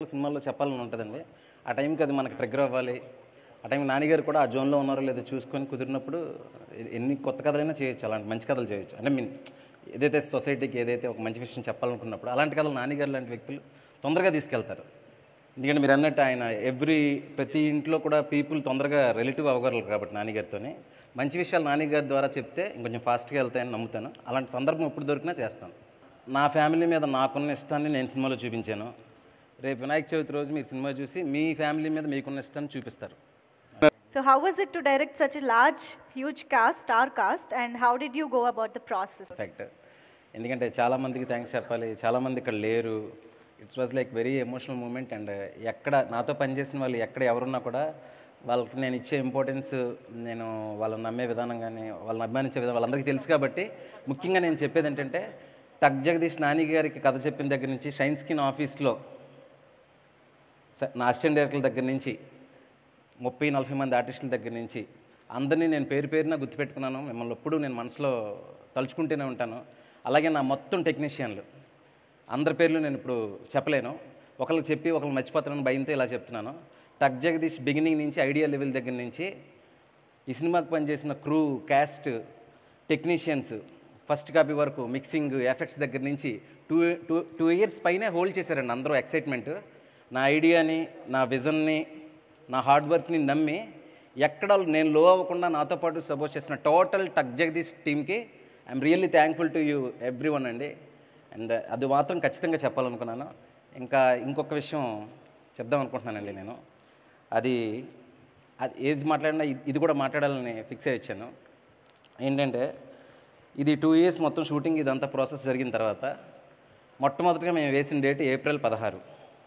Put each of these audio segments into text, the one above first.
సినిమాల్లో చెప్పాలని ఉంటుందండి ఆ టైంకి అది మనకి ట్రిగ్గర్ అవ్వాలి ఆ టైం నాన్నగారు కూడా ఆ జోన్లో ఉన్నారో లేదో చూసుకొని కుదిరినప్పుడు ఎ- ఎన్ని కొత్త కథలైనా చేయొచ్చు అలాంటి మంచి కథలు చేయొచ్చు అంటే మీన్ ఏదైతే సొసైటీకి ఏదైతే ఒక మంచి విషయం చెప్పాలనుకున్నప్పుడు అలాంటి కథలు నాన్నగారు లాంటి వ్యక్తులు తొందరగా తీసుకెళ్తారు ఎందుకంటే మీరు అన్నట్టు ఆయన ఎవ్రీ ప్రతి ఇంట్లో కూడా పీపుల్ తొందరగా రిలేటివ్ అవ్వగలరు కాబట్టి నాన్నగారితోనే మంచి విషయాలు నాన్నగారి ద్వారా చెప్తే ఇంకొంచెం ఫాస్ట్గా వెళ్తాయని నమ్ముతాను అలాంటి సందర్భం ఎప్పుడు దొరికినా చేస్తాను నా ఫ్యామిలీ మీద నాకున్న ఇష్టాన్ని నేను సినిమాలో చూపించాను రేపు వినాయక చవితి రోజు మీరు సినిమా చూసి మీ ఫ్యామిలీ మీద మీకున్న ఇష్టాన్ని చూపిస్తారు So, how was it to direct such a large, huge cast, star cast, and how did you go about the process? Fact ఎందుకంటే చాలామందికి థ్యాంక్స్ చెప్పాలి చాలామంది ఇక్కడ లేరు it's was like very emotional moment and ఎక్కడ నాతో పనిచేసిన వాళ్ళు ఎక్కడ ఎవరున్నా కూడా వాళ్ళకి నేను ఇచ్చే ఇంపార్టెన్స్ నేను వాళ్ళని నమ్మే విధానం కానీ వాళ్ళని అభిమానించే విధానం వాళ్ళందరికీ తెలుసు కాబట్టి ముఖ్యంగా నేను చెప్పేది ఏంటంటే టక్ జగదీష్ నాని గారికి కథ చెప్పిన దగ్గర నుంచి షైన్ స్కిన్ ఆఫీస్లో స- నా అసిస్టెంట్ డైరెక్టర్ల దగ్గర నుంచి ముప్పై నలభై మంది ఆర్టిస్టుల దగ్గర నుంచి అందరినీ నేను పేరు పేరున గుర్తుపెట్టుకున్నాను మిమ్మల్ని ఎప్పుడూ నేను మనసులో తలుచుకుంటూనే ఉంటాను అలాగే నా మొత్తం టెక్నీషియన్లు అందరి పేర్లు నేను ఇప్పుడు చెప్పలేను ఒకరికి చెప్పి ఒకరికి మర్చిపోతానని భయంతో ఇలా చెప్తున్నాను టక్ జగదీష్ బిగినింగ్ నుంచి ఐడియా లెవెల్ దగ్గర నుంచి ఈ సినిమాకి పనిచేసిన crew cast technicians first copy వరకు మిక్సింగ్ ఎఫెక్ట్స్ దగ్గర నుంచి టూ టూ టూ ఇయర్స్ పైనే హోల్డ్ చేశారండి అందరూ ఎక్సైట్మెంట్ నా ఐడియాని నా విజన్ని నా హార్డ్ వర్క్ని నమ్మి ఎక్కడ నేను లో అవ్వకుండా నాతో పాటు సపోర్ట్ చేసిన టోటల్ టక్ జగదీష్ టీమ్కి I'm really thankful to you everyone అండి అండ్ అది మాత్రం ఖచ్చితంగా చెప్పాలనుకున్నాను ఇంకా ఇంకొక విషయం చెప్దాం అనుకుంటున్నానండి నేను అది అది ఏది మాట్లాడినా ఇది- ఇది కూడా మాట్లాడాలని ఫిక్స్ అయ్యి వచ్చాను ఏంటంటే ఇది టూ ఇయర్స్ మొత్తం షూటింగ్ ఇదంతా ప్రాసెస్ జరిగిన తర్వాత మొట్టమొదటిగా మేము వేసిన డేట్ ఏప్రిల్ పదహారు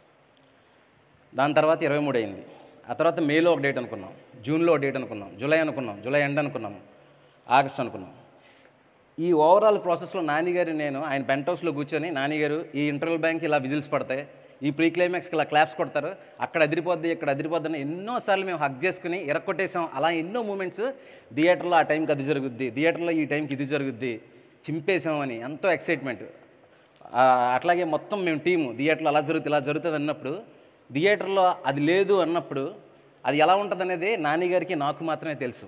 దాని తర్వాత ఇరవై మూడు అయింది ఆ తర్వాత మేలో ఒక డేట్ అనుకున్నాం జూన్లో ఒక డేట్ అనుకున్నాం జూలై అనుకున్నాం జూలై ఎండ్ అనుకున్నాం ఆగస్ట్ అనుకున్నాం ఈ ఓవరాల్ ప్రాసెస్లో నానిగారు నేను ఆయన పెంట్ హౌస్లో కూర్చొని నానిగారు ఈ ఇంటర్వల్ బ్యాంక్ ఇలా విజిల్స్ పడతాయి ఈ ప్రీ క్లైమాక్స్కి ఇలా క్లాప్స్ కొడతారు అక్కడ అదిరిపోద్ది ఇక్కడ అదిరిపోద్ది అని ఎన్నోసార్లు మేము హక్ చేసుకుని ఎరక్కొట్టేసాం అలా ఎన్నో మూమెంట్స్ థియేటర్లో ఆ టైంకి అది జరుగుద్ది థియేటర్లో ఈ టైంకి ఇది జరుగుద్ది చింపేసాం అని ఎంతో ఎక్సైట్మెంట్ అట్లాగే మొత్తం మేము టీము థియేటర్లో అలా జరుగుతుంది ఇలా జరుగుతుంది అన్నప్పుడు థియేటర్లో అది లేదు అన్నప్పుడు అది ఎలా ఉంటుంది అనేది నానిగారికి నాకు మాత్రమే తెలుసు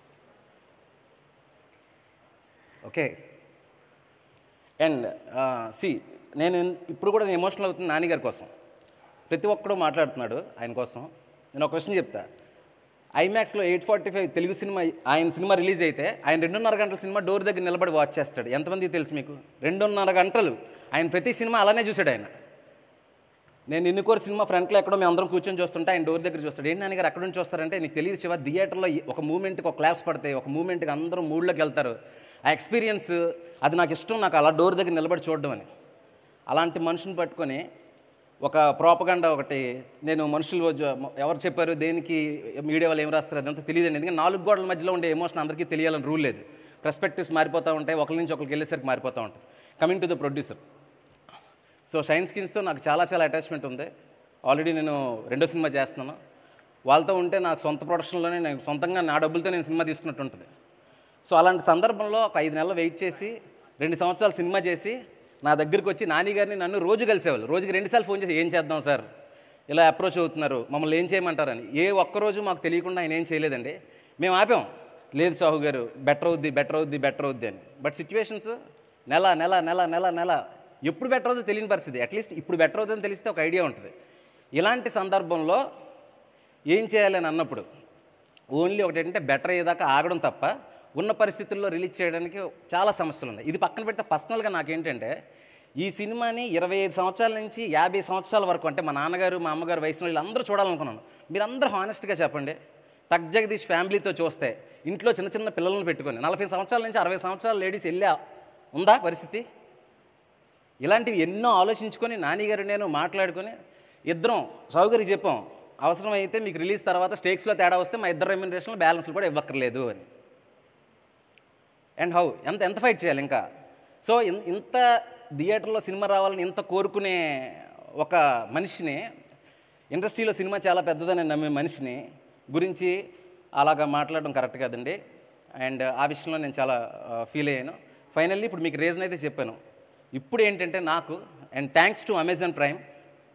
ఓకే అండ్ సి నేను ఇప్పుడు కూడా నేను ఎమోషనల్ అవుతుంది నాన్నగారి కోసం ప్రతి ఒక్కడు మాట్లాడుతున్నాడు ఆయన కోసం నేను ఒక క్వశ్చన్ చెప్తా ఐమాక్స్లో ఎయిట్ ఫార్టీ ఫైవ్ తెలుగు సినిమా ఆయన సినిమా రిలీజ్ అయితే ఆయన రెండున్నర గంటల సినిమా డోర్ దగ్గర నిలబడి వాచ్ చేస్తాడు ఎంతమందికి తెలుసు మీకు రెండున్నర గంటలు ఆయన ప్రతి సినిమా అలానే చూశాడు ఆయన నేను ఇన్నుకోరు సినిమా ఫ్రంట్లో ఎక్కడో మేము అందరం కూర్చొని చూస్తుంటే ఆయన డోర్ దగ్గర చూస్తాడు ఏంటి నాన్నగారు అక్కడ నుంచి చూస్తారంటే నీకు తెలియదు శివ థియేటర్లో ఈ- ఒక మూమెంట్కి ఒక క్లాప్స్ పడతాయి ఒక మూమెంట్కి అందరూ మూడ్లోకి వెళ్తారు ఆ ఎక్స్పీరియన్స్ అది నాకు ఇష్టం నాకు అలా డోర్ దగ్గర నిలబడి చూడడం అని అలాంటి మనుషుని పట్టుకొని ఒక ప్రోపగండ ఒకటి నేను మనుషులు జ- ఎవరు చెప్పారు దేనికి మీడియా వాళ్ళు ఏం రాస్తారు అదంతా తెలియదండి ఎందుకంటే నాలుగు గోడల మధ్యలో ఉండే ఎమోషన్ అందరికీ తెలియాలని రూల్ లేదు పర్స్పెక్టివ్స్ మారిపోతూ ఉంటాయి ఒకరి నుంచి ఒకరికి వెళ్ళేసరికి మారిపోతూ ఉంటాయి coming to the producer so shine స్కిన్స్తో నాకు చాలా చాలా అటాచ్మెంట్ ఉంది ఆల్రెడీ నేను రెండో సినిమా చేస్తున్నాను వాళ్ళతో ఉంటే నాకు సొంత ప్రొడక్షన్లోనే నేను సొంతంగా నా డబ్బులతో నేను సినిమా తీసుకున్నట్టు ఉంటుంది సో అలాంటి సందర్భంలో ఒక ఐదు నెలలు వెయిట్ చేసి రెండు సంవత్సరాలు సినిమా చేసి నా దగ్గరికి వచ్చి నాని గారిని నన్ను రోజు కలిసేవాళ్ళు రోజుకి రెండుసార్లు ఫోన్ చేసి ఏం చేద్దాం సార్ ఇలా అప్రోచ్ అవుతున్నారు మమ్మల్ని ఏం చేయమంటారని ఏ ఒక్కరోజు మాకు తెలియకుండా ఆయన ఏం చేయలేదండి మేము ఆపాం లేదు సాహు గారు బెటర్ అవుద్ది బెటర్ అవుద్ది బెటర్ అవుద్ది అని బట్ సిచ్యువేషన్స్ నెల నెల నెల నెల నెల ఎప్పుడు బెటర్ అవుతుందో తెలియని పరిస్థితి అట్లీస్ట్ ఇప్పుడు బెటర్ అవుతుందని తెలిస్తే ఒక ఐడియా ఉంటుంది ఇలాంటి సందర్భంలో ఏం చేయాలి అని అన్నప్పుడు ఓన్లీ ఒకటి ఏంటంటే బెటర్ అయ్యేదాకా ఆగడం తప్ప ఉన్న పరిస్థితుల్లో రిలీజ్ చేయడానికి చాలా సమస్యలు ఉన్నాయి ఇది పక్కన పెడితే పర్సనల్గా నాకేంటంటే ఈ సినిమాని ఇరవై ఐదు సంవత్సరాల నుంచి యాభై సంవత్సరాల వరకు అంటే మా నాన్నగారు మా అమ్మగారు వయసు వీళ్ళందరూ చూడాలనుకున్నాను మీరందరూ హానెస్ట్గా చెప్పండి టక్ జగదీష్ ఫ్యామిలీతో చూస్తే ఇంట్లో చిన్న చిన్న పిల్లలను పెట్టుకొని నలభై సంవత్సరాల నుంచి అరవై సంవత్సరాల లేడీస్ వెళ్ళా ఉందా పరిస్థితి ఇలాంటివి ఎన్నో ఆలోచించుకొని నానిగారు నేను మాట్లాడుకొని ఇద్దరం సౌకర్యం చెప్పాం అవసరమైతే మీకు రిలీజ్ తర్వాత స్టేక్స్లో తేడా వస్తే మా ఇద్దరు రెమ్యూనరేషన్లో బ్యాలెన్స్లు కూడా ఇవ్వక్కర్లేదు అని అండ్ హౌ ఎంత ఎంత ఫైట్ చేయాలి ఇంకా సో ఇన్- ఇంత థియేటర్లో సినిమా రావాలని ఇంత కోరుకునే ఒక మనిషిని ఇండస్ట్రీలో సినిమా చాలా పెద్దదని నమ్మే మనిషిని గురించి అలాగా మాట్లాడడం కరెక్ట్ కాదండి అండ్ ఆ విషయంలో నేను చాలా ఫీల్ అయ్యాను ఫైనల్లీ ఇప్పుడు మీకు రీజన్ అయితే చెప్పాను ఇప్పుడు ఏంటంటే నాకు and thanks to Amazon Prime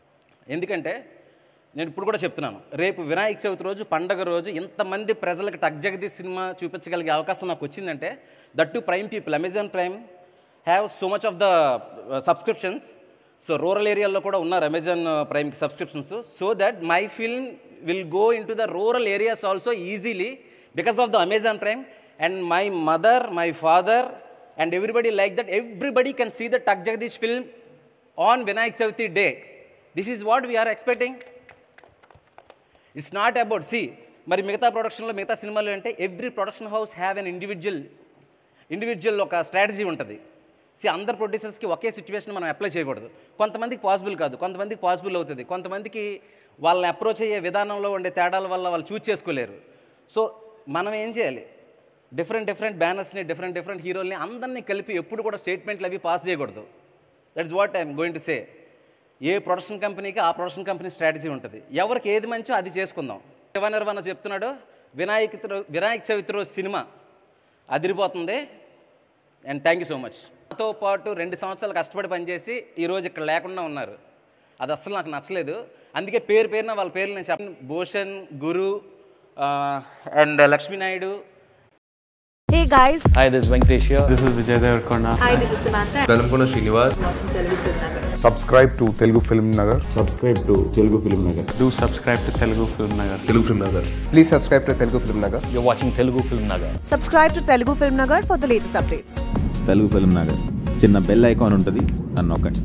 ఎందుకంటే నేను ఇప్పుడు కూడా చెప్తున్నాను రేపు వినాయక చవితి రోజు పండగ రోజు ఇంతమంది ప్రజలకు టక్ జగదీష్ సినిమా చూపించగలిగే అవకాశం నాకు వచ్చిందంటే that to Prime people Amazon Prime have so much of the subscriptions so rural ఏరియాలో కూడా ఉన్నారు అమెజాన్ ప్రైమ్కి subscriptions so that my film will go into the rural areas also easily because of the Amazon Prime and my mother my father and everybody like that everybody can see the Tuck Jagadish film on Vinayak Chavithi day this is what we're expecting it's not about C మరి మిగతా ప్రొడక్షన్లో మిగతా సినిమాలు అంటే every production house have an individual individual ఒక strategy ఉంటుంది సి అందరు ప్రొడ్యూసర్స్కి ఒకే సిచ్యువేషన్ మనం అప్లై చేయకూడదు కొంతమందికి పాసిబుల్ కాదు కొంతమందికి పాసిబుల్ అవుతుంది కొంతమందికి వాళ్ళని అప్రోచ్ అయ్యే విధానంలో ఉండే తేడాల వల్ల వాళ్ళు చూజ్ చేసుకోలేరు సో మనం ఏం చేయాలి డిఫరెంట్ డిఫరెంట్ బ్యానర్స్ని డిఫరెంట్ డిఫరెంట్ హీరోల్ని అందరినీ కలిపి ఎప్పుడు కూడా స్టేట్మెంట్లు అవి పాస్ చేయకూడదు that's what I'm going to say a production కంపెనీకి ఆ ప్రొడక్షన్ కంపెనీ స్ట్రాటజీ ఉంటుంది ఎవరికి ఏది మంచో అది చేసుకుందాం శివ నిర్వహణ చెప్తున్నాడు వినాయక త్రో- వినాయక చవితి రోజు సినిమా అదిరిపోతుంది and thank you so much నాతో పాటు రెండు సంవత్సరాలు కష్టపడి పనిచేసి ఈరోజు ఇక్కడ లేకుండా ఉన్నారు అది అస్సలు నాకు నచ్చలేదు అందుకే పేరు పేరున వాళ్ళ పేర్లు నేను చెప్పను Bhushan Guru and Lakshmi Naidu Hey guys, Hi, this is Venkatesh here. This is Vijay Devarkonda. hi, this is Samantha. Velankonda Srinivas subscribe to Telugu Film Nagar. subscribe to Telugu Film Nagar. Do subscribe to Telugu Film Nagar. Telugu film Nagar Please subscribe to Telugu Film Nagar. You're watching Telugu Film Nagar. Subscribe to Telugu Film Nagar for the latest updates. Telugu film Nagar చిన్న bell icon ఉంటుంది నన్ను నొక్కండి